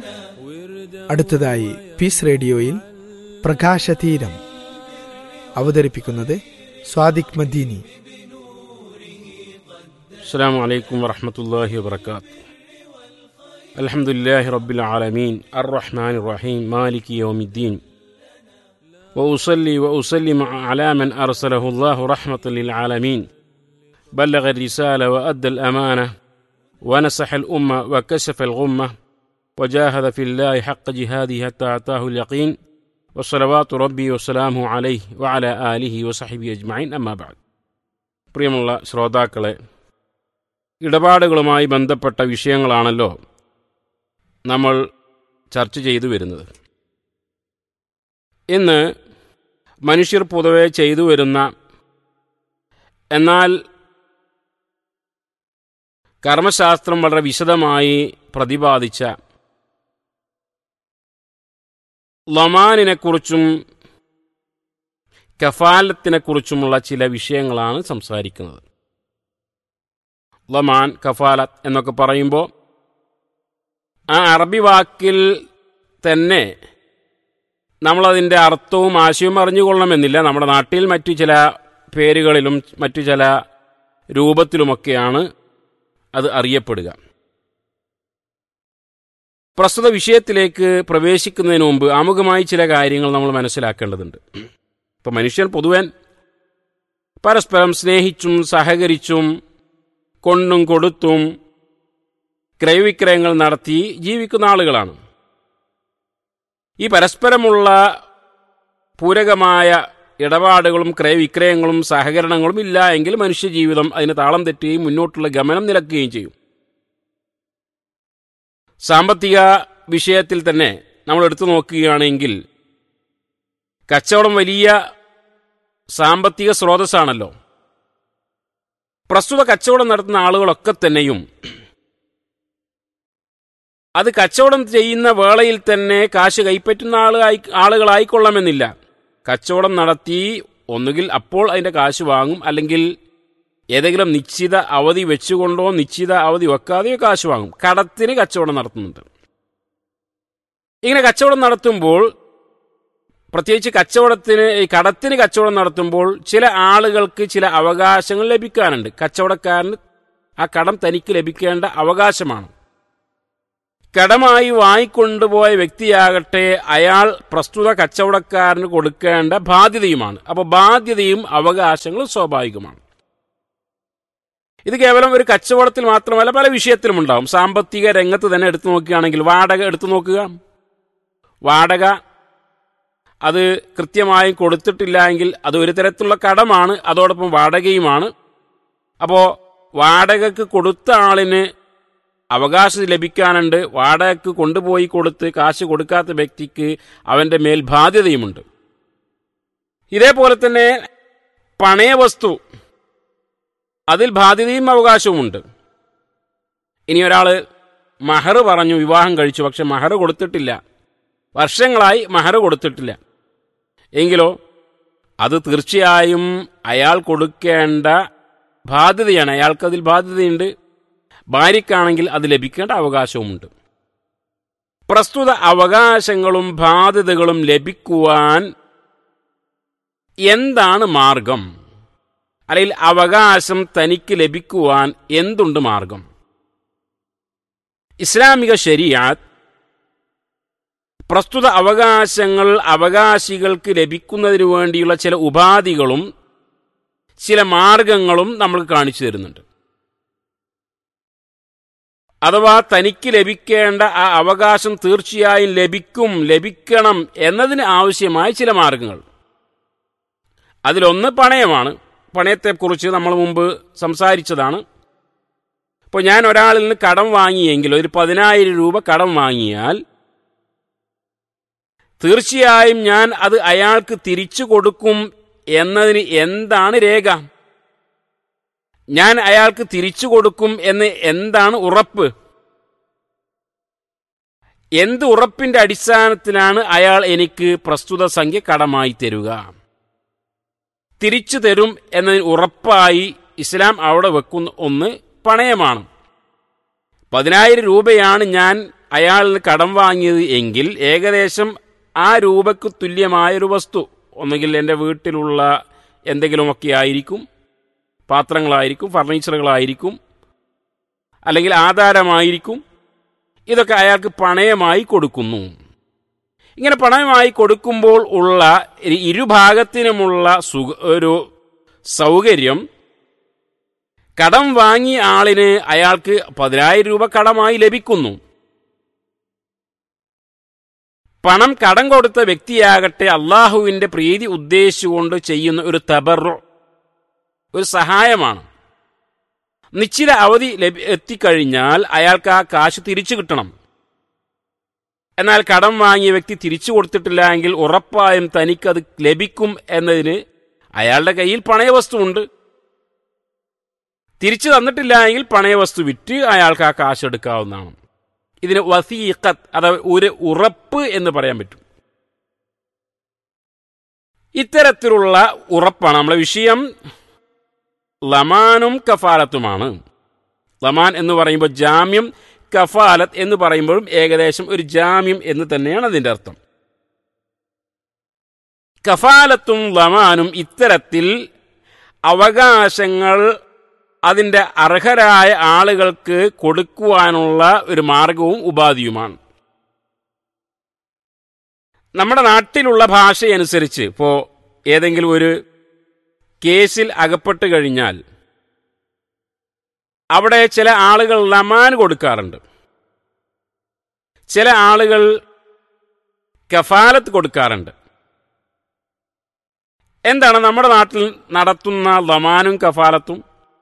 അടുത്തതായി പീസ് റേഡിയോയിൽ പ്രകാശതീരം അവതരിപ്പിക്കുന്നത് സ്വാദിഖ് മദീനി السلام عليكم ورحمة الله وبركاته الحمد لله رب العالمين الرحمن الرحيم مالك يوم الدين وأصلي وأسلم على من أرسله الله رحمة للعالمين بلغ الرسالة وأدى الأمانة ونصح الأمة وكشف الغمة وجاهد في الله حق جهاده حتى أتاه اليقين وصلوات ربي وسلامه عليه وعلى آله وصحبه أجمعين أما بعد പ്രിയമുള്ള ശ്രോതാക്കളെ ഇടപാടുകളുമായി ബന്ധപ്പെട്ട വിഷയങ്ങളാണല്ലോ നമ്മൾ ചർച്ച ചെയ്തു വരുന്നത് ഇന്ന് മനുഷ്യർ പൊതുവെ ചെയ്തു വരുന്ന എന്നാൽ കർമ്മശാസ്ത്രം വളരെ വിശദമായി പ്രതിപാദിച്ച ലമാനിനെക്കുറിച്ചും കഫാലത്തിനെക്കുറിച്ചുമുള്ള ചില വിഷയങ്ങളാണ് സംസാരിക്കുന്നത് ലമാൻ കഫാലത്ത് എന്നൊക്കെ പറയുമ്പോൾ ആ അറബി വാക്കിൽ തന്നെ നമ്മളതിൻ്റെ അർത്ഥവും ആശയവും അറിഞ്ഞുകൊള്ളണമെന്നില്ല നമ്മുടെ നാട്ടിൽ മറ്റു ചില പേരുകളിലും മറ്റു ചില രൂപത്തിലുമൊക്കെയാണ് അത് അറിയപ്പെടുക പ്രസ്തുത വിഷയത്തിലേക്ക് പ്രവേശിക്കുന്നതിന് മുമ്പ് ആമുഖമായി ചില കാര്യങ്ങൾ നമ്മൾ മനസ്സിലാക്കേണ്ടതുണ്ട് ഇപ്പം മനുഷ്യൻ പൊതുവൻ പരസ്പരം സ്നേഹിച്ചും സഹകരിച്ചും കൊണ്ടും കൊടുത്തും ക്രയവിക്രയങ്ങൾ നടത്തി ജീവിക്കുന്ന ആളുകളാണ് ഈ പരസ്പരമുള്ള പൂരകമായ ഇടപാടുകളും ക്രയവിക്രയങ്ങളും സഹകരണങ്ങളും ഇല്ല എങ്കിൽ മനുഷ്യജീവിതം അതിന് താളം തെറ്റുകയും മുന്നോട്ടുള്ള ഗമനം നിലക്കുകയും ചെയ്യും സാമ്പത്തിക വിഷയത്തിൽ തന്നെ നമ്മൾ എടുത്തു നോക്കുകയാണെങ്കിൽ കച്ചവടം വലിയ സാമ്പത്തിക സ്രോതസ്സാണല്ലോ പ്രസ്തുത കച്ചവടം നടത്തുന്ന ആളുകളൊക്കെ തന്നെയും അത് കച്ചവടം ചെയ്യുന്ന വേളയിൽ തന്നെ കാശ് കൈപ്പറ്റുന്ന ആളായി ആളുകളായിക്കൊള്ളണമെന്നില്ല കച്ചവടം നടത്തി ഒന്നുകിൽ അപ്പോൾ അതിൻ്റെ കാശ് വാങ്ങും അല്ലെങ്കിൽ ഏതെങ്കിലും നിശ്ചിത അവധി വെച്ചുകൊണ്ടോ നിശ്ചിത അവധി വെക്കാതെയോ കാശ് വാങ്ങും കടത്തിന് കച്ചവടം നടത്തുന്നുണ്ട് ഇങ്ങനെ കച്ചവടം നടത്തുമ്പോൾ പ്രത്യേകിച്ച് കച്ചവടത്തിന് ഈ കടത്തിന് കച്ചവടം നടത്തുമ്പോൾ ചില ആളുകൾക്ക് ചില അവകാശങ്ങൾ ലഭിക്കാനുണ്ട് കച്ചവടക്കാരന് ആ കടം തനിക്ക് ലഭിക്കേണ്ട അവകാശമാണ് കടമായി വാങ്ങിക്കൊണ്ടുപോയ വ്യക്തിയാകട്ടെ അയാൾ പ്രസ്തുത കച്ചവടക്കാരന് കൊടുക്കേണ്ട ബാധ്യതയുമാണ് അപ്പോൾ ബാധ്യതയും അവകാശങ്ങളും സ്വാഭാവികമാണ് ഇത് കേവലം ഒരു കച്ചവടത്തിൽ മാത്രമല്ല പല വിഷയത്തിലും ഉണ്ടാവും സാമ്പത്തിക രംഗത്ത് തന്നെ എടുത്തു നോക്കുകയാണെങ്കിൽ വാടക എടുത്തു നോക്കുക വാടക അത് കൃത്യമായും കൊടുത്തിട്ടില്ല എങ്കിൽ അത് ഒരു തരത്തിലുള്ള കടമാണ് അതോടൊപ്പം വാടകയുമാണ് അപ്പോൾ വാടകയ്ക്ക് കൊടുത്ത ആളിന് അവകാശം ലഭിക്കാനുണ്ട് വാടകയ്ക്ക് കൊണ്ടുപോയി കൊടുത്ത് കാശ് കൊടുക്കാത്ത വ്യക്തിക്ക് അവൻ്റെ മേൽ ബാധ്യതയുമുണ്ട് ഇതേപോലെ തന്നെ പണയവസ്തു അതിൽ ബാധ്യതയും അവകാശവുമുണ്ട് ഇനി ഒരാൾ മഹർ പറഞ്ഞു വിവാഹം കഴിച്ചു പക്ഷെ മഹർ കൊടുത്തിട്ടില്ല വർഷങ്ങളായി മഹർ കൊടുത്തിട്ടില്ല എങ്കിലോ അത് തീർച്ചയായും അയാൾ കൊടുക്കേണ്ട ബാധ്യതയാണ് അയാൾക്കതിൽ ബാധ്യതയുണ്ട് ഭാര്യയ്ക്കാണെങ്കിൽ അത് ലഭിക്കേണ്ട അവകാശവുമുണ്ട് പ്രസ്തുത അവകാശങ്ങളും ബാധ്യതകളും ലഭിക്കുവാൻ എന്താണ് മാർഗം അല്ലെങ്കിൽ അവകാശം തനിക്ക് ലഭിക്കുവാൻ എന്തുണ്ട് മാർഗം ഇസ്ലാമിക ശരിയാത്ത് പ്രസ്തുത അവകാശങ്ങൾ അവകാശികൾക്ക് ലഭിക്കുന്നതിന് വേണ്ടിയുള്ള ചില ഉപാധികളും ചില മാർഗങ്ങളും നമ്മൾ കാണിച്ചു തരുന്നുണ്ട് അഥവാ തനിക്ക് ലഭിക്കേണ്ട ആ അവകാശം തീർച്ചയായും ലഭിക്കും ലഭിക്കണം എന്നതിന് ആവശ്യമായ ചില മാർഗങ്ങൾ അതിലൊന്ന് പണയമാണ് പണയത്തെക്കുറിച്ച് നമ്മൾ മുമ്പ് സംസാരിച്ചതാണ് ഇപ്പോൾ ഞാൻ ഒരാളിൽ നിന്ന് കടം വാങ്ങിയെങ്കിൽ ഒരു പതിനായിരം രൂപ കടം വാങ്ങിയാൽ തീർച്ചയായും ഞാൻ അത് അയാൾക്ക് തിരിച്ചു കൊടുക്കും എന്നതിന് എന്താണ് രേഖ ഞാൻ അയാൾക്ക് തിരിച്ചു കൊടുക്കും എന്ന് എന്താണ് ഉറപ്പ് എന്ത് ഉറപ്പിന്റെ അടിസ്ഥാനത്തിലാണ് അയാൾ എനിക്ക് പ്രസ്തുത സംഖ്യ കടമായി തരുക തിരിച്ചു തരും എന്നതിന് ഉറപ്പായി ഇസ്ലാം അവിടെ വെക്കുന്ന ഒന്ന് പണയമാണ് പതിനായിരം രൂപയാണ് ഞാൻ അയാളിന് കടം വാങ്ങിയത് എങ്കിൽ ഏകദേശം ആ രൂപക്ക് തുല്യമായൊരു വസ്തു ഒന്നുകിൽ എൻ്റെ വീട്ടിലുള്ള എന്തെങ്കിലുമൊക്കെ ആയിരിക്കും പാത്രങ്ങളായിരിക്കും ഫർണിച്ചറുകളായിരിക്കും അല്ലെങ്കിൽ ആധാരമായിരിക്കും ഇതൊക്കെ അയാൾക്ക് പണയമായി കൊടുക്കുന്നു ഇങ്ങനെ പണയമായി കൊടുക്കുമ്പോൾ ഉള്ള ഇ- ഇരുഭാഗത്തിനുമുള്ള സുഖ ഒരു സൗകര്യം കടം വാങ്ങിയ ആളിന് അയാൾക്ക് പതിനായിരം രൂപ കടമായി ലഭിക്കുന്നു പണം കടം കൊടുത്ത വ്യക്തിയാകട്ടെ അള്ളാഹുവിന്റെ പ്രീതി ഉദ്ദേശിച്ചുകൊണ്ട് ചെയ്യുന്ന ഒരു തബറു ഒരു സഹായമാണ് നിശ്ചിത അവധി ലഭി എത്തിക്കഴിഞ്ഞാൽ അയാൾക്ക് ആ കാശ് തിരിച്ചു കിട്ടണം എന്നാൽ കടം വാങ്ങിയ വ്യക്തി തിരിച്ചു കൊടുത്തിട്ടില്ല എങ്കിൽ ഉറപ്പായും തനിക്കത് ലഭിക്കും എന്നതിന് അയാളുടെ കയ്യിൽ പണയവസ്തുവുണ്ട് തിരിച്ചു തന്നിട്ടില്ല എങ്കിൽ പണയവസ്തു വിറ്റ് അയാൾക്ക് ആ കാശ് എടുക്കാവുന്നതാണ് ഇതിന് വസീഖത്ത് അഥവാ ഒരു ഉറപ്പ് എന്ന് പറയാൻ പറ്റും ഇത്തരത്തിലുള്ള ഉറപ്പാണ് നമ്മളെ വിഷയം ലമാനും കഫാലത്തുമാണ് ലമാൻ എന്ന് പറയുമ്പോൾ ജാമ്യം കഫാലത്ത് എന്ന് പറയുമ്പോഴും ഏകദേശം ഒരു ജാമ്യം എന്ന് തന്നെയാണ് അതിൻ്റെ അർത്ഥം കഫാലത്തും ലമാനും ഇത്തരത്തിൽ അവകാശങ്ങൾ അതിൻ്റെ അർഹരായ ആളുകൾക്ക് കൊടുക്കുവാനുള്ള ഒരു മാർഗവും ഉപാധിയുമാണ് നമ്മുടെ നാട്ടിലുള്ള ഭാഷയനുസരിച്ച് ഇപ്പോൾ ഏതെങ്കിലും ഒരു കേസിൽ അകപ്പെട്ട് കഴിഞ്ഞാൽ അവിടെ ചില ആളുകൾ ലമാൻ കൊടുക്കാറുണ്ട് ചില ആളുകൾ കഫാലത്ത് കൊടുക്കാറുണ്ട് എന്താണ് നമ്മുടെ നാട്ടിൽ നടത്തുന്ന ലമാനും കഫാലത്തും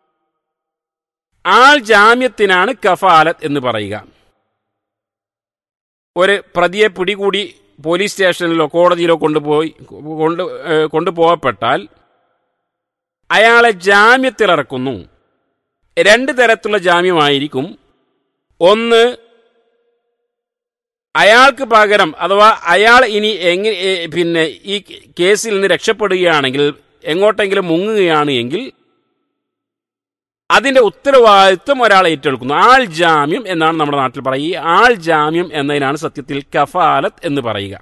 ആൾ ജാമ്യത്തിനാണ് കഫാലത്ത് എന്ന് പറയുക ഒരു പ്രതിയെ പിടികൂടി പോലീസ് സ്റ്റേഷനിലോ കോടതിയിലോ കൊണ്ടുപോയി കൊണ്ട് ഏഹ് കൊണ്ടുപോകപ്പെട്ടാൽ അയാളെ ജാമ്യത്തിലിറക്കുന്നു രണ്ട് തരത്തിലുള്ള ജാമ്യമായിരിക്കും ഒന്ന് അയാൾക്ക് പകരം അഥവാ അയാൾ ഇനി എങ്ങനെ ഏ, പിന്നെ ഈ കേസിൽ നിന്ന് രക്ഷപ്പെടുകയാണെങ്കിൽ എങ്ങോട്ടെങ്കിലും മുങ്ങുകയാണ് എങ്കിൽ അതിന്റെ ഉത്തരവാദിത്വം ഒരാൾ ഏറ്റെടുക്കുന്നു ആൾ ജാമ്യം എന്നാണ് നമ്മുടെ നാട്ടിൽ പറയുക ഈ ആൾ ജാമ്യം എന്നതിനാണ് സത്യത്തിൽ കഫാലത്ത് എന്ന് പറയുക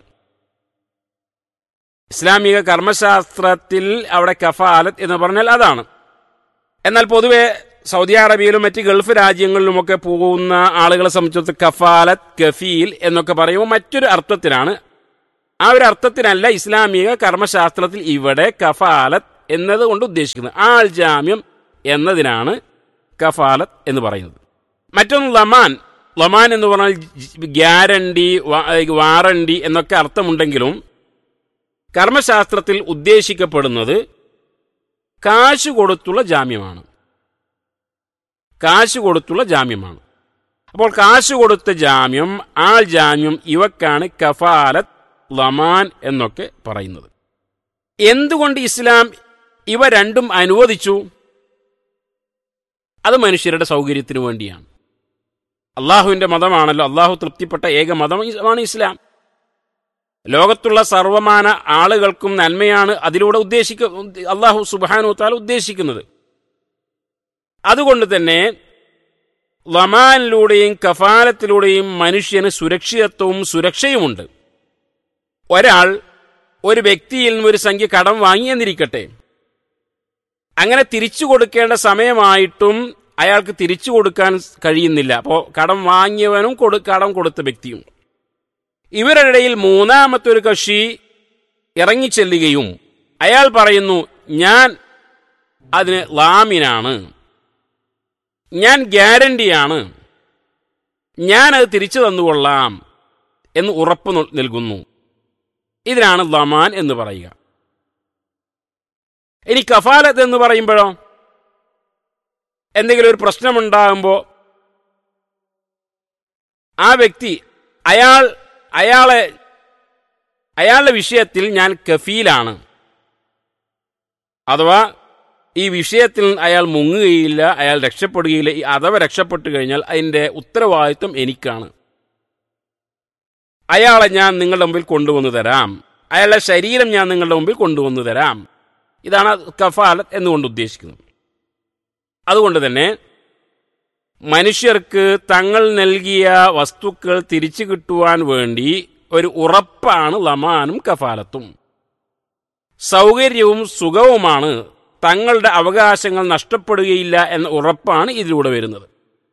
ഇസ്ലാമിക കർമ്മശാസ്ത്രത്തിൽ അവിടെ കഫാലത്ത് എന്ന് പറഞ്ഞാൽ അതാണ് എന്നാൽ പൊതുവെ സൗദി അറേബ്യയിലും മറ്റ് ഗൾഫ് രാജ്യങ്ങളിലുമൊക്കെ പോകുന്ന ആളുകളെ സംബന്ധിച്ചിടത്ത് കഫാലത്ത് കഫീൽ എന്നൊക്കെ പറയുമ്പോൾ മറ്റൊരു അർത്ഥത്തിലാണ് ആ ഒരു അർത്ഥത്തിനല്ല ഇസ്ലാമിക കർമ്മശാസ്ത്രത്തിൽ ഇവിടെ കഫാലത്ത് എന്നത് കൊണ്ട് ഉദ്ദേശിക്കുന്നത് ആൾ ജാമ്യം എന്നതിനാണ് കഫാലത്ത് എന്ന് പറയുന്നത് മറ്റൊന്ന് ലമാൻ ലമാൻ എന്ന് പറഞ്ഞാൽ ഗ്യാരണ്ടി വാറണ്ടി എന്നൊക്കെ അർത്ഥമുണ്ടെങ്കിലും കർമ്മശാസ്ത്രത്തിൽ ഉദ്ദേശിക്കപ്പെടുന്നത് കാശ് കൊടുത്തുള്ള ജാമ്യമാണ് കാശ് കൊടുത്തുള്ള ജാമ്യമാണ് അപ്പോൾ കാശ് കൊടുത്ത ജാമ്യം ആൾ ജാമ്യം ഇവക്കാണ് കഫാലത്ത് ലമാൻ എന്നൊക്കെ പറയുന്നത് എന്തുകൊണ്ട് ഇസ്ലാം ഇവ രണ്ടും അനുവദിച്ചു അത് മനുഷ്യരുടെ സൗകര്യത്തിന് വേണ്ടിയാണ് അള്ളാഹുവിന്റെ മതമാണല്ലോ അള്ളാഹു തൃപ്തിപ്പെട്ട ഏക മതമാണ് ഇസ്ലാം ലോകത്തുള്ള സർവമാന ആളുകൾക്കും നന്മയാണ് അതിലൂടെ ഉദ്ദേശിക്ക അള്ളാഹു സുബാനു താൽ ഉദ്ദേശിക്കുന്നത് അതുകൊണ്ട് തന്നെ ലമാനിലൂടെയും കഫാലത്തിലൂടെയും മനുഷ്യന് സുരക്ഷിതത്വവും സുരക്ഷയുമുണ്ട് ഒരാൾ ഒരു വ്യക്തിയിൽ നിന്ന് ഒരു സംഖ്യ കടം വാങ്ങി എന്നിരിക്കട്ടെ അങ്ങനെ തിരിച്ചു കൊടുക്കേണ്ട സമയമായിട്ടും അയാൾക്ക് തിരിച്ചു കൊടുക്കാൻ കഴിയുന്നില്ല അപ്പോൾ കടം വാങ്ങിയവനും കൊടു കടം കൊടുത്ത വ്യക്തിയും ഇവരുടെ ഇടയിൽ മൂന്നാമത്തെ ഒരു കക്ഷി ഇറങ്ങിച്ചെല്ലുകയും അയാൾ പറയുന്നു ഞാൻ അതിന് ലാമിനാണ് ഞാൻ ഗ്യാരണ്ടിയാണ് ഞാനത് തിരിച്ചു തന്നുകൊള്ളാം എന്ന് ഉറപ്പ് നൽ- നൽകുന്നു ഇതിനാണ് ലമാൻ എന്ന് പറയുക ഇനി കഫാലത്ത് എന്ന് പറയുമ്പോഴോ എന്തെങ്കിലും ഒരു പ്രശ്നമുണ്ടാകുമ്പോൾ ആ വ്യക്തി അയാൾ അയാളെ അയാളുടെ വിഷയത്തിൽ ഞാൻ കഫീലാണ് അഥവാ ഈ വിഷയത്തിൽ അയാൾ മുങ്ങുകയില്ല അയാൾ രക്ഷപ്പെടുകയില്ല ഈ അഥവാ രക്ഷപ്പെട്ടു കഴിഞ്ഞാൽ അതിൻ്റെ ഉത്തരവാദിത്വം എനിക്കാണ് അയാളെ ഞാൻ നിങ്ങളുടെ മുമ്പിൽ കൊണ്ടുവന്നു തരാം അയാളുടെ ശരീരം ഞാൻ നിങ്ങളുടെ മുമ്പിൽ കൊണ്ടുവന്നു തരാം ഇതാണ് കഫാലത്ത് എന്നുകൊണ്ട് ഉദ്ദേശിക്കുന്നത് അതുകൊണ്ട് തന്നെ മനുഷ്യർക്ക് തങ്ങൾ നൽകിയ വസ്തുക്കൾ തിരിച്ചു കിട്ടുവാൻ വേണ്ടി ഒരു ഉറപ്പാണ് ലമാനും കഫാലത്തും സൗകര്യവും സുഖവുമാണ് തങ്ങളുടെ അവകാശങ്ങൾ നഷ്ടപ്പെടുകയില്ല എന്ന ഉറപ്പാണ് ഇതിലൂടെ വരുന്നത്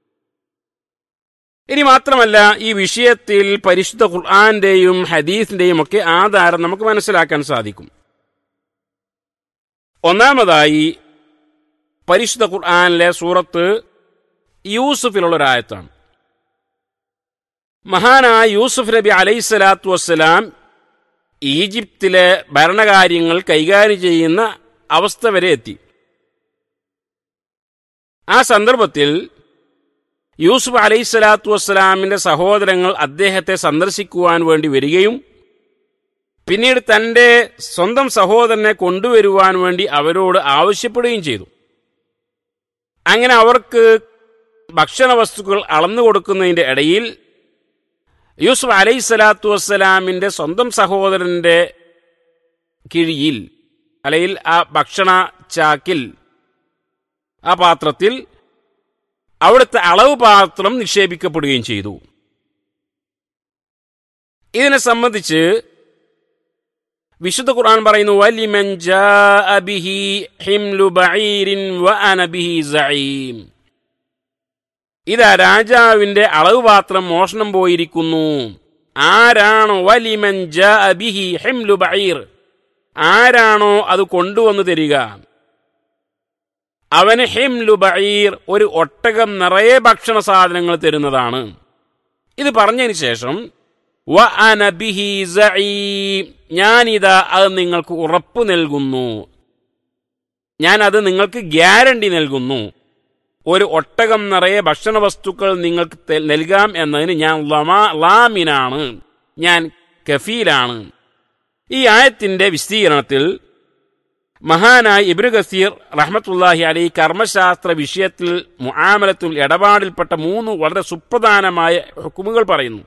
ഇനി മാത്രമല്ല ഈ വിഷയത്തിൽ പരിശുദ്ധ ഖുർആന്റെയും ഹദീസിന്റെയും ഒക്കെ ആധാരം നമുക്ക് മനസ്സിലാക്കാൻ സാധിക്കും ഒന്നാമതായി പരിശുദ്ധ ഖുർആനിലെ സൂറത്ത് യൂസുഫിലുള്ള ഒരായത്താണ് മഹാനായ യൂസുഫ് നബി അലൈഹിസ്സലാത്തു വസ്സലാം ഈജിപ്തിലെ ഭരണകാര്യങ്ങൾ കൈകാര്യം ചെയ്യുന്ന അവസ്ഥ വരെ എത്തി ആ സന്ദർഭത്തിൽ യൂസുഫ് അലൈഹിസ്സലാത്തു വസ്സലാമിന്റെ സഹോദരങ്ങൾ അദ്ദേഹത്തെ സന്ദർശിക്കുവാൻ വേണ്ടി വരികയും പിന്നീട് തന്റെ സ്വന്തം സഹോദരനെ കൊണ്ടുവരുവാൻ വേണ്ടി അവരോട് ആവശ്യപ്പെടുകയും ചെയ്തു അങ്ങനെ അവർക്ക് ഭക്ഷണ വസ്തുക്കൾ അളന്നു കൊടുക്കുന്നതിന്റെ ഇടയിൽ യൂസുഫ് അലൈഹി സ്വലാത്തു വസ്സലാമിന്റെ സ്വന്തം സഹോദരന്റെ കിഴിയിൽ അല്ലെങ്കിൽ ആ ഭക്ഷണ ചാക്കിൽ ആ പാത്രത്തിൽ അവിടുത്തെ അളവ് പാത്രം നിക്ഷേപിക്കപ്പെടുകയും ചെയ്തു ഇതിനെ സംബന്ധിച്ച് വിശുദ്ധ ഖുർആൻ പറയുന്നു വലിമൻ ജാഅ ബിഹി ഹിംലു ബഈരിൻ വഅന ബിഹി സഈം ഇതാ രാജാവിന്റെ അളവ് പാത്രം മോഷണം പോയിരിക്കുന്നു ആരാണോ വലിമൻ ജാഅ ബിഹി ഹിംലു ബഈർ ആരാണോ അത് കൊണ്ടുവന്നു തരിക അവന് ഹിംലു ബഈർ ഒരു ഒട്ടകം നിറയെ ഭക്ഷണ സാധനങ്ങൾ തരുന്നതാണ് ഇത് പറഞ്ഞതിന് ശേഷം വ അന ബിഹി സഈം ഞാനിതാ അത് നിങ്ങൾക്ക് ഉറപ്പ് നൽകുന്നു ഞാൻ അത് നിങ്ങൾക്ക് ഗ്യാരണ്ടി നൽകുന്നു ഒരു ഒട്ടകം നിറയെ ഭക്ഷണ വസ്തുക്കൾ നിങ്ങൾക്ക് തെ- നൽകാം എന്നതിന് ഞാൻ ലമാ- ലാമിനാണ് ഞാൻ കഫീലാണ് ഈ ആയത്തിന്റെ വിശദീകരണത്തിൽ മഹാനായ ഇബ്നു ഗസീർ റഹ്മത്തുല്ലാഹി അലി കർമ്മശാസ്ത്ര വിഷയത്തിൽ മുആമലത്തിൽ ഇടപാടിൽപ്പെട്ട മൂന്ന് വളരെ സുപ്രധാനമായ ഹുക്കുമുകൾ പറയുന്നു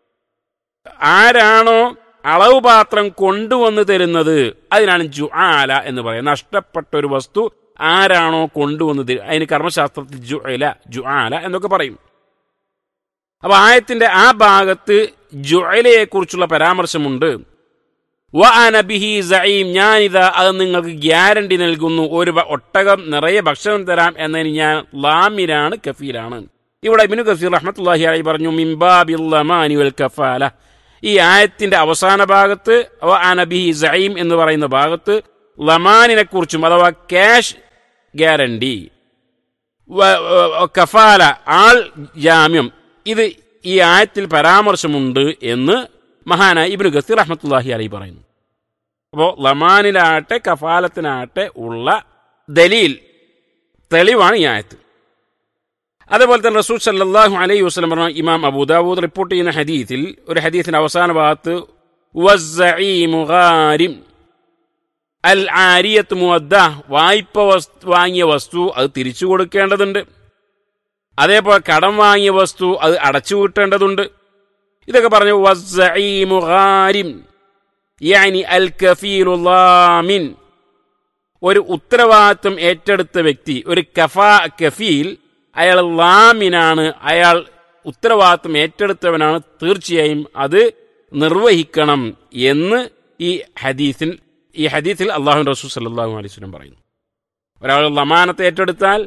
ആരാണോ അളവ് പാത്രം കൊണ്ടുവന്ന് തരുന്നത് അതിനാണ് ജുആല എന്ന് പറയുന്നത് നഷ്ടപ്പെട്ട ഒരു വസ്തു ആരാണോ കൊണ്ടുവന്ന് തരും അതിന് കർമ്മശാസ്ത്രത്തിൽ ജുഅല ജുആല എന്നൊക്കെ പറയും അപ്പൊ ആയത്തിന്റെ ആ ഭാഗത്ത് ജുഅലയെ കുറിച്ചുള്ള പരാമർശമുണ്ട് വ അനബിഹി സഈം ഞാനിതാ അത് നിങ്ങൾക്ക് ഗ്യാരണ്ടി നൽകുന്നു ഒരു ബ- ഒട്ടകം നിറയെ ഭക്ഷണം തരാം എന്നതിന് ഞാൻ ലാമിനാണ് കഫീലാണ് ഇവിടെ ഇബ്നു കസീർ റഹ്മത്തുള്ളാഹി അലൈഹി പറഞ്ഞു മിംബാബിൽ ലമാനി വൽ കഫാല ഈ ആയത്തിന്റെ അവസാന ഭാഗത്ത് വ അനബിഹി സഈം എന്ന് പറയുന്ന ഭാഗത്ത് ലമാനിനെ കുറിച്ചും അഥവാ ക്യാഷ് ഗ്യാരണ്ടി വ- വ- കഫാല ആൾ ജാമ്യം ഇത് ഈ ആയത്തിൽ പരാമർശമുണ്ട് എന്ന് മഹാനായ ഇബ്നു ഗസീർ റഹ്മത്തുള്ളാഹി അലൈഹി പറയുന്നു അപ്പോൾ ലമാനിലാകട്ടെ കഫാലത്തിനാകട്ടെ ഉള്ള ദലീൽ തെളിവാണ് ഈ ആയത്ത് അതേപോലെ തന്നെ റസൂൽ സല്ലല്ലാഹു അലൈഹി വസല്ലം പറഞ്ഞ ഇമാം അബൂദാവൂദ് റിപ്പോർട്ട് ചെയ്യുന്ന ഹദീസിൽ ഒരു ഹദീസിന്റെ അവസാന ഭാഗത്ത് വസ്സഈമു ഗാരിം അൽ ആരിയത്ത് മുവദ്ദ വായ്പ വസ്തു വാങ്ങിയ വസ്തു അത് തിരിച്ചു കൊടുക്കേണ്ടതുണ്ട് അതേപോലെ കടം വാങ്ങിയ വസ്തു അത് അടച്ചു വീട്ടേണ്ടതുണ്ട് ഇതൊക്കെ പറഞ്ഞു വസ്സഈമു ഗാരിം യാനി അൽ കഫീലു ളാമിൻ ഒരു ഉത്തരവാദിത്വം ഏറ്റെടുത്ത വ്യക്തി ഒരു കഫാ കഫീൽ അയാൾ ലാമിനാണ് അയാൾ ഉത്തരവാദിത്വം ഏറ്റെടുത്തവനാണ് തീർച്ചയായും അത് നിർവഹിക്കണം എന്ന് ഈ ഹദീസിൽ ഈ ഹദീസിൽ അള്ളാഹു റസൂൽ സല്ലല്ലാഹു അലൈഹി വസല്ലം പറയുന്നു ഒരാൾ ലമാനത്തെ ഏറ്റെടുത്താൽ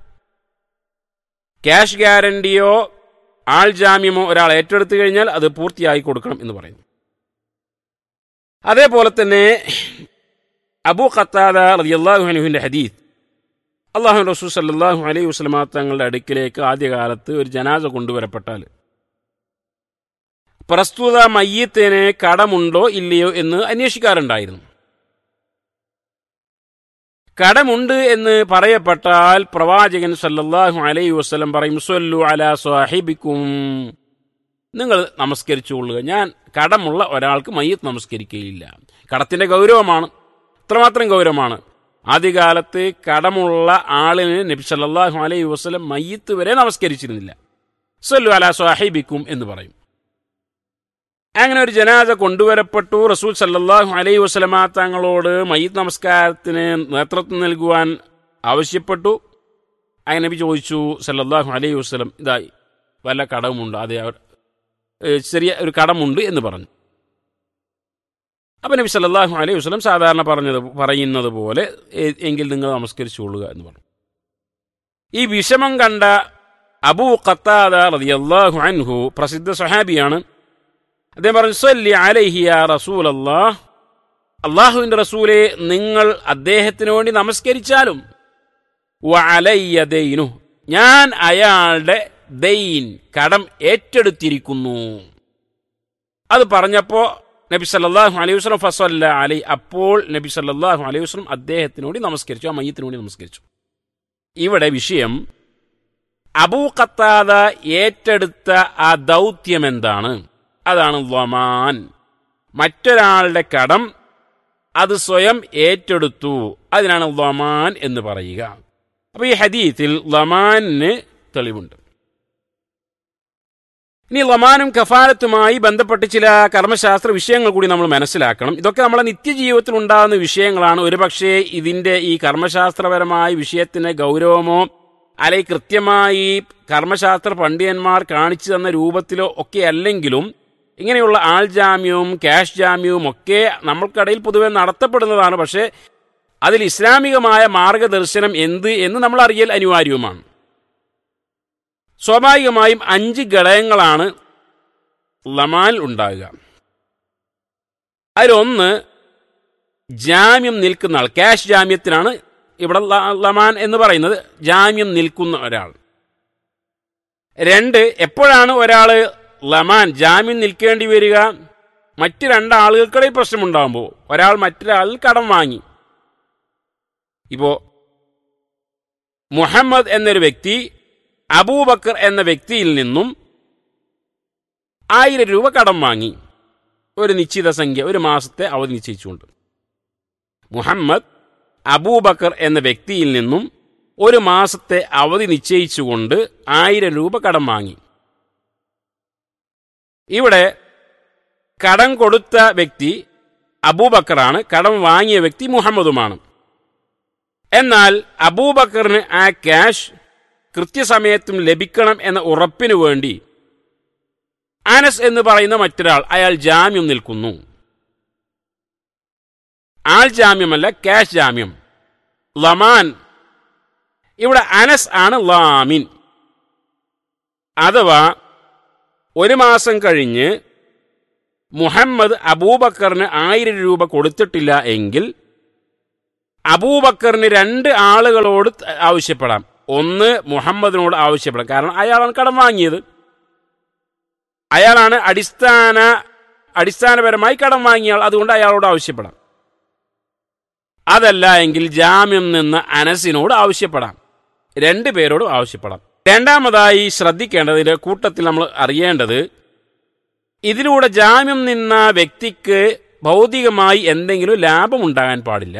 ക്യാഷ് ഗ്യാരണ്ടിയോ ആൾ ജാമ്യമോ ഒരാൾ ഏറ്റെടുത്തു കഴിഞ്ഞാൽ അത് പൂർത്തിയായി കൊടുക്കണം എന്ന് പറയുന്നു അതേപോലെ തന്നെ അബൂ ഖത്താദ റളിയല്ലാഹു അൻഹുവിന്റെ ഹദീസ് അള്ളാഹു റസൂൽ സല്ലല്ലാഹു അലൈഹി വസല്ലമ തങ്ങളുടെ അടുക്കിലേക്ക് ആദ്യകാലത്ത് ഒരു ജനാസ കൊണ്ടുവരപ്പെട്ടാൽ പ്രസ്തുത മയ്യത്തിന് കടമുണ്ടോ ഇല്ലയോ എന്ന് അന്വേഷിക്കാറുണ്ടായിരുന്നു കടമുണ്ട് എന്ന് പറയപ്പെട്ടാൽ പ്രവാചകൻ സല്ലല്ലാഹു അലൈഹി വസല്ലം പറയും സ്വല്ലു അലാ സാഹിബിക്കും നിങ്ങൾ നമസ്കരിച്ചുകൊള്ളുക ഞാൻ കടമുള്ള ഒരാൾക്ക് മയ്യത്ത് നമസ്കരിക്കുകയില്ല കടത്തിന്റെ ഗൗരവമാണ് ഇത്രമാത്രം ഗൗരവമാണ് ആദ്യകാലത്ത് കടമുള്ള ആളിന് നബി സല്ലല്ലാഹു അലൈഹി വസല്ലം മയ്യത്ത് വരെ നമസ്കരിച്ചിരുന്നില്ല സല്ലു അലാ സാഹിബിക്കും എന്ന് പറയും അങ്ങനെ ഒരു ജനാസ കൊണ്ടുവരപ്പെട്ടു റസൂൽ സല്ലല്ലാഹു അലൈഹി വസല്ലമ തങ്ങളോട് മയ്യത്ത് നമസ്കാരത്തിന് നേതൃത്വം നൽകുവാൻ ആവശ്യപ്പെട്ടു അങ്ങനെ നബി ചോദിച്ചു സല്ലല്ലാഹു അലൈഹി വസ്ലം ഇതായി വല്ല കടമുണ്ട് അതെ അവർ ഏ, ചെറിയ ഒരു കടമുണ്ട് എന്ന് പറഞ്ഞു അപ്പം നബി സല്ലല്ലാഹു അലൈഹി വസ്ലം സാധാരണ പറഞ്ഞത് പറയുന്നത് പോലെ "എ- എങ്കിൽ നിങ്ങൾ നമസ്കരിച്ചുകൊള്ളുക എന്ന് പറഞ്ഞു ഈ വിഷമം കണ്ട അബൂ ഖത്താദ റളിയല്ലാഹു അൻഹു പ്രസിദ്ധ സഹാബിയാണ് അദ്ദേഹം പറഞ്ഞു സല്ലി അലൈഹി യാ റസൂലല്ലാഹ് അള്ളാഹുവിന്റെ റസൂലെ നിങ്ങൾ അദ്ദേഹത്തിന് വേണ്ടി നമസ്കരിച്ചാലും വഅലയ്യ ദൈനു ഞാൻ അയാളുടെ ദൈൻ കടം ഏറ്റെടുത്തിരിക്കുന്നു അത് പറഞ്ഞപ്പോ നബി സല്ലല്ലാഹു അലൈഹി വസല്ലം ഫസല്ല അലൈ അപ്പോൾ നബി സല്ലല്ലാഹു അലൈഹി വസല്ലം അദ്ദേഹത്തിനോട് നമസ്കരിച്ചു ആ മയ്യത്തിനോട് നമസ്കരിച്ചു ഇവിടെ വിഷയം അബൂ ഖത്താദ ഏറ്റെടുത്ത ആ ദൗത്യം എന്താണ് അതാണ് ലമാൻ മറ്റൊരാളുടെ കടം അത് സ്വയം ഏറ്റെടുത്തു അതിനാണ് ലമാൻ എന്ന് പറയുക അപ്പൊ ഈ ഹദീത്തിൽ ലമാനിന് തെളിവുണ്ട് ഇനി ലമാനും കഫാലത്തുമായി ബന്ധപ്പെട്ട് ചില കർമ്മശാസ്ത്ര വിഷയങ്ങൾ കൂടി നമ്മൾ മനസ്സിലാക്കണം ഇതൊക്കെ നമ്മളെ നിത്യജീവിതത്തിൽ ഉണ്ടാകുന്ന വിഷയങ്ങളാണ് ഒരുപക്ഷെ ഇതിന്റെ ഈ കർമ്മശാസ്ത്രപരമായ വിഷയത്തിന് ഗൗരവമോ അല്ലെങ്കിൽ കൃത്യമായി കർമ്മശാസ്ത്ര പണ്ഡിതന്മാർ കാണിച്ചു തന്ന രൂപത്തിലോ ഒക്കെ അല്ലെങ്കിലും ഇങ്ങനെയുള്ള ആൾ ജാമ്യവും ക്യാഷ് ജാമ്യവും ഒക്കെ നമ്മൾക്കിടയിൽ പൊതുവെ നടത്തപ്പെടുന്നതാണ് പക്ഷേ അതിൽ ഇസ്ലാമികമായ മാർഗദർശനം എന്ത് എന്ന് നമ്മൾ അറിയൽ അനിവാര്യവുമാണ് സ്വാഭാവികമായും അഞ്ച് ഘടകങ്ങളാണ് ലമാൻ ഉണ്ടാകുക അതിലൊന്ന് ജാമ്യം നിൽക്കുന്ന ആൾ ക്യാഷ് ജാമ്യത്തിനാണ് ഇവിടെ ല- ലമാൻ എന്ന് പറയുന്നത് ജാമ്യം നിൽക്കുന്ന ഒരാൾ രണ്ട് എപ്പോഴാണ് ഒരാൾ ലമാൻ ജാമ്യം നിൽക്കേണ്ടി വരിക മറ്റ് രണ്ടാളുകൾക്കിടയിൽ പ്രശ്നമുണ്ടാകുമ്പോൾ ഒരാൾ മറ്റൊരാളിൽ കടം വാങ്ങി ഇപ്പോ മുഹമ്മദ് എന്നൊരു വ്യക്തി അബൂബക്കർ എന്ന വ്യക്തിയിൽ നിന്നും ആയിരം രൂപ കടം വാങ്ങി ഒരു നിശ്ചിത സംഖ്യ ഒരു മാസത്തെ അവധി നിശ്ചയിച്ചുകൊണ്ട് മുഹമ്മദ് അബൂബക്കർ എന്ന വ്യക്തിയിൽ നിന്നും ഒരു മാസത്തെ അവധി നിശ്ചയിച്ചുകൊണ്ട് ആയിരം രൂപ കടം വാങ്ങി ഇവിടെ കടം കൊടുത്ത വ്യക്തി അബൂബക്കറാണ് കടം വാങ്ങിയ വ്യക്തി മുഹമ്മദുമാണ് എന്നാൽ അബൂബക്കറിന് ആ ക്യാഷ് കൃത്യസമയത്തും ലഭിക്കണം എന്ന ഉറപ്പിനു വേണ്ടി അനസ് എന്ന് പറയുന്ന മറ്റൊരാൾ അയാൾ ജാമ്യം നിൽക്കുന്നു ആൾ ജാമ്യമല്ല ക്യാഷ് ജാമ്യം ലമാൻ ഇവിടെ അനസ് ആണ് ലാമിൻ അഥവാ ഒരു മാസം കഴിഞ്ഞ് മുഹമ്മദ് അബൂബക്കറിന് ആയിരം രൂപ കൊടുത്തിട്ടില്ല എങ്കിൽ അബൂബക്കറിന് രണ്ട് ആളുകളോട് ത- ആവശ്യപ്പെടാം ഒന്ന് മുഹമ്മദിനോട് ആവശ്യപ്പെടാം കാരണം അയാളാണ് കടം വാങ്ങിയത് അയാളാണ് അടിസ്ഥാന അടിസ്ഥാനപരമായി കടം വാങ്ങിയ ആൾ അതുകൊണ്ട് അയാളോട് ആവശ്യപ്പെടാം അതല്ല എങ്കിൽ ജാമ്യം നിന്ന് അനസിനോട് ആവശ്യപ്പെടാം രണ്ടു പേരോടും ആവശ്യപ്പെടാം രണ്ടാമതായി ശ്രദ്ധിക്കേണ്ടതിന്റെ കൂട്ടത്തിൽ നമ്മൾ അറിയേണ്ടത് ഇതിലൂടെ ജാമ്യം നിന്ന വ്യക്തിക്ക് ഭൗതികമായി എന്തെങ്കിലും ലാഭം ഉണ്ടാകാൻ പാടില്ല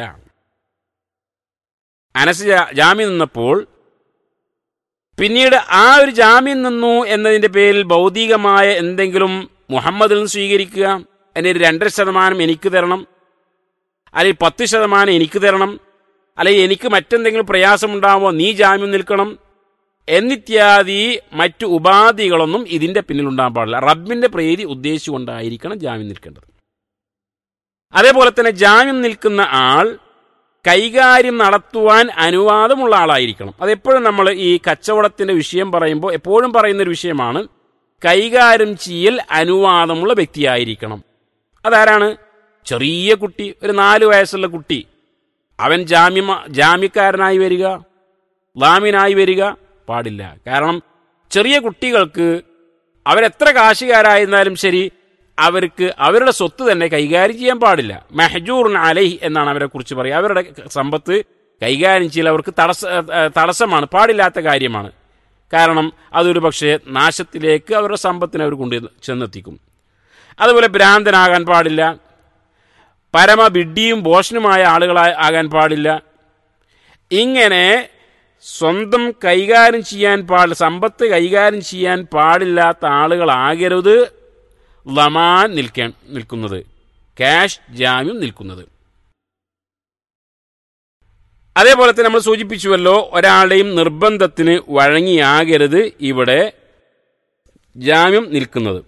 അനസ് ജാ- ജാമ്യം നിന്നപ്പോൾ പിന്നീട് ആ ഒരു ജാമ്യം നിന്നു എന്നതിന്റെ പേരിൽ ഭൗതികമായ എന്തെങ്കിലും മുഹമ്മദിൽ നിന്ന് സ്വീകരിക്കുക എൻ്റെ ഒരു രണ്ടര ശതമാനം എനിക്ക് തരണം അല്ലെങ്കിൽ പത്ത് ശതമാനം എനിക്ക് തരണം അല്ലെങ്കിൽ എനിക്ക് മറ്റെന്തെങ്കിലും പ്രയാസമുണ്ടാകുമ്പോൾ നീ ജാമ്യം നിൽക്കണം എന്നിത്യാദി മറ്റു ഉപാധികളൊന്നും ഇതിന്റെ പിന്നിൽ ഉണ്ടാകാൻ പാടില്ല റബ്ബിന്റെ പ്രീതി ഉദ്ദേശിച്ചുകൊണ്ടായിരിക്കണം ജാമ്യം നിൽക്കേണ്ടത് അതേപോലെ തന്നെ ജാമ്യം നിൽക്കുന്ന ആൾ കൈകാര്യം നടത്തുവാൻ അനുവാദമുള്ള ആളായിരിക്കണം അതെപ്പോഴും നമ്മൾ ഈ കച്ചവടത്തിന്റെ വിഷയം പറയുമ്പോൾ എപ്പോഴും പറയുന്ന ഒരു വിഷയമാണ് കൈകാര്യം ചെയ്യൽ അനുവാദമുള്ള വ്യക്തിയായിരിക്കണം അതാരാണ് ചെറിയ കുട്ടി ഒരു നാല് വയസ്സുള്ള കുട്ടി അവൻ ജാമ്യ ജാമ്യക്കാരനായി വരിക ലാമിനായി വരിക പാടില്ല കാരണം ചെറിയ കുട്ടികൾക്ക് അവരെത്ര കാശുകാരായിരുന്നാലും ശരി അവർക്ക് അവരുടെ സ്വത്ത് തന്നെ കൈകാര്യം ചെയ്യാൻ പാടില്ല മെഹജൂറിൻ അലൈഹ് എന്നാണ് അവരെ കുറിച്ച് പറയുക അവരുടെ സമ്പത്ത് കൈകാര്യം ചെയ്യൽ അവർക്ക് തടസ്സ ഏഹ് തടസ്സമാണ് പാടില്ലാത്ത കാര്യമാണ് കാരണം അതൊരു പക്ഷേ നാശത്തിലേക്ക് അവരുടെ സമ്പത്തിനെ അവർ കൊണ്ട് ചെന്നെത്തിക്കും അതുപോലെ ഭ്രാന്തനാകാൻ പാടില്ല പരമ ബിഡ്ഡിയും ഭോഷനുമായ ആളുകളായി ആകാൻ പാടില്ല ഇങ്ങനെ സ്വന്തം കൈകാര്യം ചെയ്യാൻ പാടില്ല സമ്പത്ത് കൈകാര്യം ചെയ്യാൻ പാടില്ലാത്ത ആളുകളാകരുത് ലമാൻ നിൽക്കാൻ നിൽക്കുന്നത് ക്യാഷ് ജാമ്യം നിൽക്കുന്നത് അതേപോലെ തന്നെ നമ്മൾ സൂചിപ്പിച്ചുവല്ലോ ഒരാളുടെയും നിർബന്ധത്തിന് വഴങ്ങിയാകരുത് ഇവിടെ ജാമ്യം നിൽക്കുന്നത്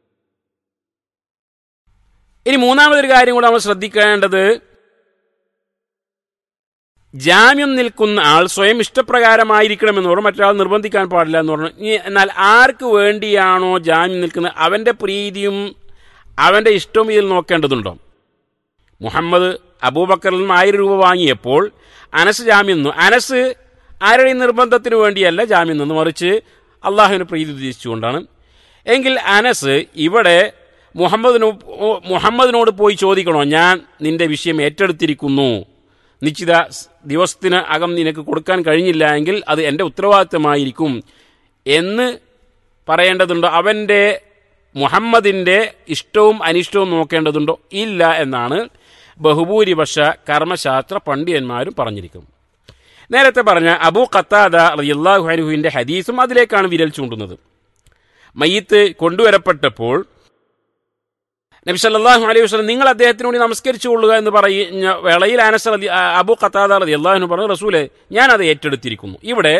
ഇനി മൂന്നാമതൊരു കാര്യം കൂടെ നമ്മൾ ശ്രദ്ധിക്കേണ്ടത് ജാമ്യം നിൽക്കുന്ന ആൾ സ്വയം ഇഷ്ടപ്രകാരമായിരിക്കണമെന്ന് പറഞ്ഞു മറ്റൊരാൾ നിർബന്ധിക്കാൻ പാടില്ല എന്ന് പറഞ്ഞു ഇനി എന്നാൽ ആർക്ക് വേണ്ടിയാണോ ജാമ്യം നിൽക്കുന്നത് അവന്റെ പ്രീതിയും അവന്റെ ഇഷ്ടവും ഇതിൽ നോക്കേണ്ടതുണ്ടോ മുഹമ്മദ് അബൂബക്കറിൽ നിന്ന് ആയിരം രൂപ വാങ്ങിയപ്പോൾ അനസ് ജാമ്യം നിന്നു അനസ് ആരുടെയും നിർബന്ധത്തിന് വേണ്ടിയല്ല ജാമ്യം നിന്നു മറിച്ച് അള്ളാഹുവിന് പ്രീതി ഉദ്ദേശിച്ചുകൊണ്ടാണ് എങ്കിൽ അനസ് ഇവിടെ മുഹമ്മദിനോ മുഹമ്മദിനോട് പോയി ചോദിക്കണോ ഞാൻ നിന്റെ വിഷയം ഏറ്റെടുത്തിരിക്കുന്നു നിശ്ചിത സ് ദിവസത്തിന് അകം നിനക്ക് കൊടുക്കാൻ കഴിഞ്ഞില്ല എങ്കിൽ അത് എൻ്റെ ഉത്തരവാദിത്തമായിരിക്കും എന്ന് പറയേണ്ടതുണ്ടോ അവൻ്റെ മുഹമ്മദിൻ്റെ ഇഷ്ടവും അനിഷ്ടവും നോക്കേണ്ടതുണ്ടോ ഇല്ല എന്നാണ് ബഹുഭൂരിപക്ഷ കർമ്മശാസ്ത്ര പണ്ഡിതന്മാരും പറഞ്ഞിരിക്കുന്നത് നേരത്തെ പറഞ്ഞ അബൂ ഖത്താദ റളിയല്ലാഹു അൻഹുവിന്റെ ഹദീസും അതിലേക്കാണ് വിരൽ ചൂണ്ടുന്നത് മയ്യത്ത് കൊണ്ടുവരപ്പെട്ടപ്പോൾ നബി സല്ലല്ലാഹു അലൈഹി വസല്ലം നിങ്ങൾ അദ്ദേഹത്തിന് വേണ്ടി നമസ്കരിച്ചു കൊള്ളുക എന്ന് പറയുന്ന വേളയിൽ അനസ് റളി അബൂ ഖത്താദ റളിയല്ലാഹു പറഞ്ഞു റസൂലെ ഞാൻ അത് ഏറ്റെടുത്തിരിക്കുന്നു ഇവിടെ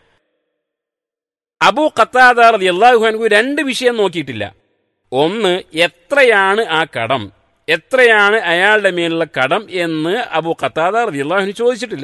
അബൂ ഖത്താദ റളിയല്ലാഹു അൻഹു രണ്ട് വിഷയം നോക്കിയിട്ടില്ല ഒന്ന് എത്രയാണ് ആ കടം എത്രയാണ് അയാളുടെ മേലുള്ള കടം എന്ന് അബൂ ഖത്താദ റളിയല്ലാഹു അൻഹു ചോദിച്ചിട്ടില്ല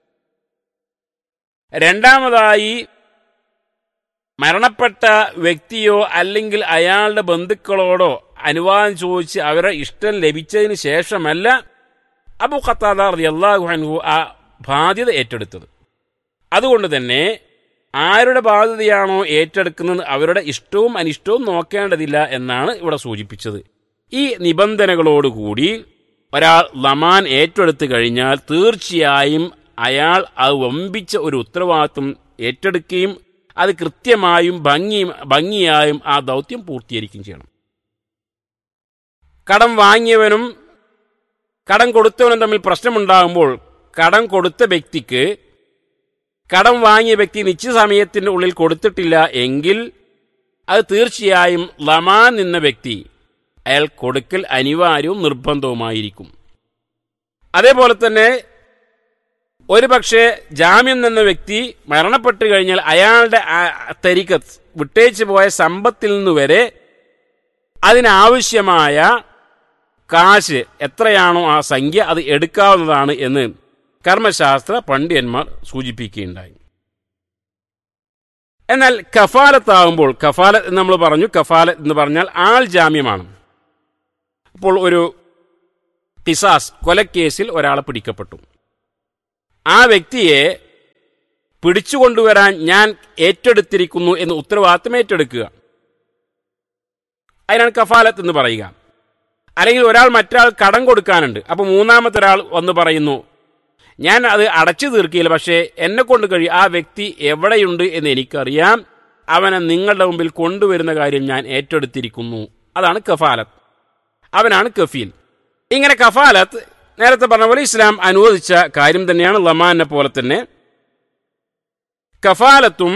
രണ്ടാമതായി മരണപ്പെട്ട വ്യക്തിയോ അല്ലെങ്കിൽ അയാളുടെ ബന്ധുക്കളോടോ അനുവാദം ചോദിച്ച് അവരെ ഇഷ്ടം ലഭിച്ചതിന് ശേഷമല്ല അബു ഖത്താദ റളിയല്ലാഹു അൻഹു ആ ബാധ്യത ഏറ്റെടുത്തത് അതുകൊണ്ട് തന്നെ ആരുടെ ബാധ്യതയാണോ ഏറ്റെടുക്കുന്നത് അവരുടെ ഇഷ്ടവും അനിഷ്ടവും നോക്കേണ്ടതില്ല എന്നാണ് ഇവിടെ സൂചിപ്പിച്ചത് ഈ നിബന്ധനകളോടുകൂടി ഒരാൾ ലമാൻ ഏറ്റെടുത്തു കഴിഞ്ഞാൽ തീർച്ചയായും അയാൾ അത് വമ്പിച്ച ഒരു ഉത്തരവാദിത്വം ഏറ്റെടുക്കുകയും അത് കൃത്യമായും ഭംഗി ഭംഗിയായും ആ ദൗത്യം പൂർത്തീകരിക്കുകയും ചെയ്യണം കടം വാങ്ങിയവനും കടം കൊടുത്തവനും തമ്മിൽ പ്രശ്നമുണ്ടാകുമ്പോൾ കടം കൊടുത്ത വ്യക്തിക്ക് കടം വാങ്ങിയ വ്യക്തി നിശ്ചിത സമയത്തിന്റെ ഉള്ളിൽ കൊടുത്തിട്ടില്ല എങ്കിൽ അത് തീർച്ചയായും ലമാൻ നിന്ന വ്യക്തി അയാൾ കൊടുക്കൽ അനിവാര്യവും നിർബന്ധവുമായിരിക്കും അതേപോലെ തന്നെ ഒരു പക്ഷേ ജാമ്യം നിന്ന വ്യക്തി മരണപ്പെട്ടു കഴിഞ്ഞാൽ അയാളുടെ തരിക്കത്ത് വിട്ടേച്ചു പോയ സമ്പത്തിൽ നിന്ന് വരെ അതിനാവശ്യമായ കാശ് എത്രയാണോ ആ സംഖ്യ അത് എടുക്കാവുന്നതാണ് എന്ന് കർമ്മശാസ്ത്ര പണ്ഡിതന്മാർ സൂചിപ്പിക്കുകയുണ്ടായി എന്നാൽ കഫാലത്താകുമ്പോൾ കഫാലത്ത് എന്ന് നമ്മൾ പറഞ്ഞു കഫാലത്ത് എന്ന് പറഞ്ഞാൽ ആൾ ജാമ്യമാണ് അപ്പോൾ ഒരു ടിസാസ് കൊലക്കേസിൽ ഒരാളെ പിടിക്കപ്പെട്ടു ആ വ്യക്തിയെ പിടിച്ചുകൊണ്ടുവരാൻ ഞാൻ ഏറ്റെടുത്തിരിക്കുന്നു എന്ന് ഉത്തരവാദിത്തം ഏറ്റെടുക്കുക അതിനാണ് കഫാലത്ത് എന്ന് പറയുക അല്ലെങ്കിൽ ഒരാൾ മറ്റൊരാൾ കടം കൊടുക്കാനുണ്ട് അപ്പൊ മൂന്നാമത്തെ ഒരാൾ വന്ന് പറയുന്നു ഞാൻ അത് അടച്ചു തീർക്കില്ല പക്ഷേ എന്നെ കൊണ്ട് കഴിയും ആ വ്യക്തി എവിടെയുണ്ട് എന്ന് എനിക്കറിയാം അവനെ നിങ്ങളുടെ മുമ്പിൽ കൊണ്ടുവരുന്ന കാര്യം ഞാൻ ഏറ്റെടുത്തിരിക്കുന്നു അതാണ് കഫാലത്ത് അവനാണ് കഫീൽ ഇങ്ങനെ കഫാലത്ത് നേരത്തെ പറഞ്ഞ പോലെ ഇസ്ലാം അനുവദിച്ച കാര്യം തന്നെയാണ് ലമാനെ പോലെ തന്നെ കഫാലത്തും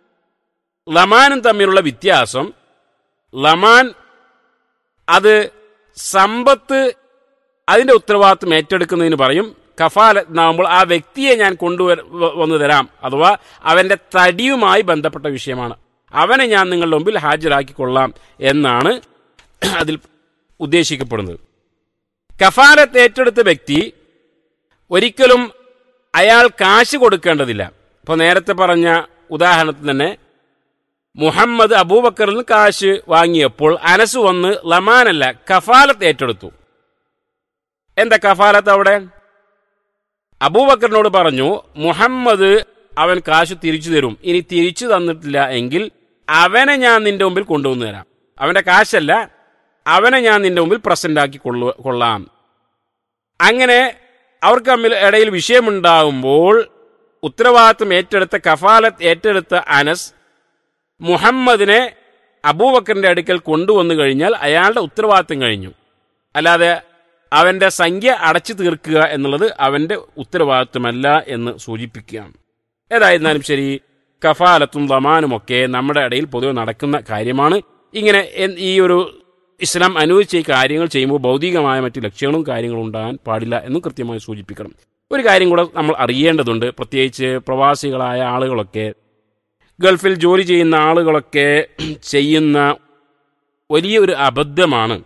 ലമാനും തമ്മിലുള്ള വ്യത്യാസം ലമാൻ അത് സമ്പത്ത് അതിന്റെ ഉത്തരവാദിത്വം ഏറ്റെടുക്കുന്നതിന് പറയും കഫാലത്ത് എന്നാകുമ്പോൾ ആ വ്യക്തിയെ ഞാൻ കൊണ്ടുവര വന്നു തരാം അഥവാ അവന്റെ തടിയുമായി ബന്ധപ്പെട്ട വിഷയമാണ് അവനെ ഞാൻ നിങ്ങളുടെ മുമ്പിൽ ഹാജരാക്കിക്കൊള്ളാം എന്നാണ് അതിൽ ഉദ്ദേശിക്കപ്പെടുന്നത് കഫാലത്ത് ഏറ്റെടുത്ത വ്യക്തി ഒരിക്കലും അയാൾ കാശ് കൊടുക്കേണ്ടതില്ല ഇപ്പോൾ നേരത്തെ പറഞ്ഞ ഉദാഹരണത്തിൽ തന്നെ മുഹമ്മദ് അബൂബക്കറിൽ നിന്ന് കാശ് വാങ്ങിയപ്പോൾ അനസ് വന്ന് ലമാനല്ല കഫാലത്ത് ഏറ്റെടുത്തു എന്താ കഫാലത്ത് അവിടെ അബൂബക്കറിനോട് പറഞ്ഞു മുഹമ്മദ് അവൻ കാശ് തിരിച്ചു തരും ഇനി തിരിച്ചു തന്നിട്ടില്ല എങ്കിൽ അവനെ ഞാൻ നിന്റെ മുമ്പിൽ കൊണ്ടുവന്നു തരാം അവന്റെ കാശല്ല അവനെ ഞാൻ നിന്റെ മുമ്പിൽ പ്രസന്റ് ആക്കി കൊള്ളു കൊള്ളാം അങ്ങനെ അവർക്ക് തമ്മിൽ ഇടയിൽ വിഷയമുണ്ടാകുമ്പോൾ ഉത്തരവാദിത്വം ഏറ്റെടുത്ത കഫാലത്ത് ഏറ്റെടുത്ത അനസ് മുഹമ്മദിനെ അബൂബക്കറിന്റെ അടുക്കൽ കൊണ്ടുവന്നു കഴിഞ്ഞാൽ അയാളുടെ ഉത്തരവാദിത്വം കഴിഞ്ഞു അല്ലാതെ അവന്റെ സംഖ്യ അടച്ചു തീർക്കുക എന്നുള്ളത് അവന്റെ ഉത്തരവാദിത്വമല്ല എന്ന് സൂചിപ്പിക്കുകയാണ് ഏതായിരുന്നാലും ശരി കഫാലത്തും ദമാനുമൊക്കെ നമ്മുടെ ഇടയിൽ പൊതുവെ നടക്കുന്ന കാര്യമാണ് ഇങ്ങനെ ഈ ഒരു ഇസ്ലാം അനുവദിച്ച ഈ കാര്യങ്ങൾ ചെയ്യുമ്പോൾ ഭൗതികമായ മറ്റു ലക്ഷ്യങ്ങളും കാര്യങ്ങളും ഉണ്ടാകാൻ പാടില്ല എന്നും കൃത്യമായി സൂചിപ്പിക്കണം ഒരു കാര്യം കൂടെ നമ്മൾ അറിയേണ്ടതുണ്ട് പ്രത്യേകിച്ച് പ്രവാസികളായ ആളുകളൊക്കെ ഗൾഫിൽ ജോലി ചെയ്യുന്ന ആളുകളൊക്കെ ചെയ്യുന്ന വലിയൊരു അബദ്ധമാണ്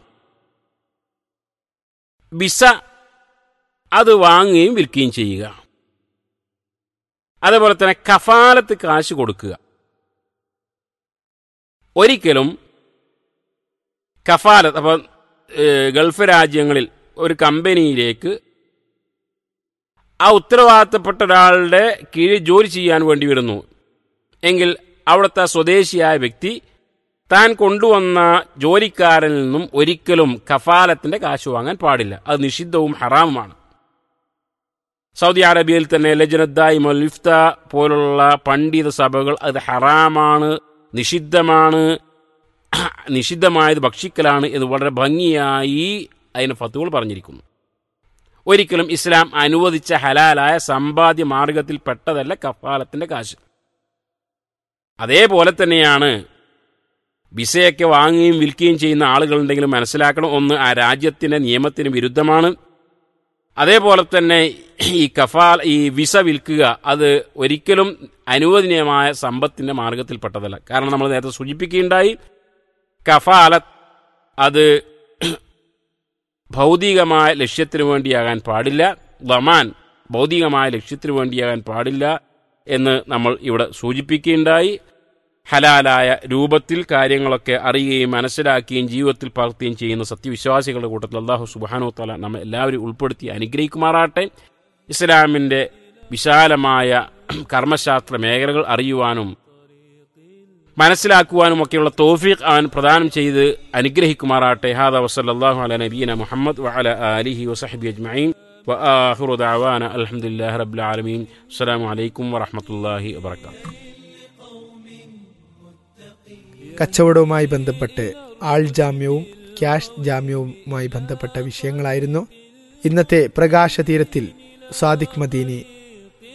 വിസ അത് വാങ്ങുകയും വിൽക്കുകയും ചെയ്യുക അതേപോലെ തന്നെ കഫാലത്ത് കാശ് കൊടുക്കുക ഒരിക്കലും കഫാലത്ത് അപ്പം ഗൾഫ് രാജ്യങ്ങളിൽ ഒരു കമ്പനിയിലേക്ക് ആ ഉത്തരവാദിത്തപ്പെട്ട ഒരാളുടെ കീഴിൽ ജോലി ചെയ്യാൻ വേണ്ടി വരുന്നു എങ്കിൽ അവിടുത്തെ സ്വദേശിയായ വ്യക്തി താൻ കൊണ്ടുവന്ന ജോലിക്കാരനിൽ നിന്നും ഒരിക്കലും കഫാലത്തിന്റെ കാശ് വാങ്ങാൻ പാടില്ല അത് നിഷിദ്ധവും ഹറാമുമാണ് സൗദി അറേബ്യയിൽ തന്നെ ലജനദ്ദായി മൊലിഫ്ത പോലുള്ള പണ്ഡിത സഭകൾ അത് ഹറാമാണ് നിഷിദ്ധമാണ് നിഷിദ്ധമായത് ഭക്ഷിക്കലാണ് എന്ന് വളരെ ഭംഗിയായി അതിന് ഫത്തുകൾ പറഞ്ഞിരിക്കുന്നു ഒരിക്കലും ഇസ്ലാം അനുവദിച്ച ഹലാലായ സമ്പാദ്യ മാർഗത്തിൽ പെട്ടതല്ല കഫാലത്തിന്റെ കാശ് അതേപോലെ തന്നെയാണ് വിസയൊക്കെ വാങ്ങുകയും വിൽക്കുകയും ചെയ്യുന്ന ആളുകളുണ്ടെങ്കിലും മനസ്സിലാക്കണം ഒന്ന് ആ രാജ്യത്തിന്റെ നിയമത്തിന് വിരുദ്ധമാണ് അതേപോലെ തന്നെ ഈ കഫാൽ ഈ വിസ വിൽക്കുക അത് ഒരിക്കലും അനുവദനീയമായ സമ്പത്തിന്റെ മാർഗത്തിൽപ്പെട്ടതല്ല കാരണം നമ്മൾ നേരത്തെ സൂചിപ്പിക്കുകയുണ്ടായി കഫാലത്ത് അത് ഭൗതികമായ ലക്ഷ്യത്തിനു വേണ്ടിയാകാൻ പാടില്ല ദമാൻ ഭൗതികമായ ലക്ഷ്യത്തിനു വേണ്ടിയാകാൻ പാടില്ല എന്ന് നമ്മൾ ഇവിടെ സൂചിപ്പിക്കുകയുണ്ടായി ഹലാലായ രൂപത്തിൽ കാര്യങ്ങളൊക്കെ അറിയുകയും മനസ്സിലാക്കുകയും ജീവിതത്തിൽ പകർത്തുകയും ചെയ്യുന്ന സത്യവിശ്വാസികളുടെ കൂട്ടത്തിൽ അള്ളാഹു സുബാനോ തല നമ്മൾ എല്ലാവരും ഉൾപ്പെടുത്തി അനുഗ്രഹിക്കുമാറാട്ടെ ഇസ്ലാമിൻ്റെ വിശാലമായ കർമ്മശാസ്ത്ര മേഖലകൾ അറിയുവാനും മനസ്സിലാക്കുവാനും ഒക്കെയുള്ള തോഫീഖ് അവൻ പ്രദാനം ചെയ്ത് അനുഗ്രഹിക്കുമാറാട്ടെ ഹാദ വസല്ലാഹു അല നബീന മുഹമ്മദ് വഅല അലിഹി വസഹബി അജ്മഈൻ وآخر دعوانا الحمد لله رب العالمين السلام عليكم ورحمة الله وبركاته കച്ചവടവുമായി ബന്ധപ്പെട്ട് ആൾ ജാമ്യവും ക്യാഷ് ജാമ്യവുമായി ബന്ധപ്പെട്ട വിഷയങ്ങളായിരുന്നു ഇന്നത്തെ പ്രകാശതീരത്തിൽ സാദിഖ് മദീനി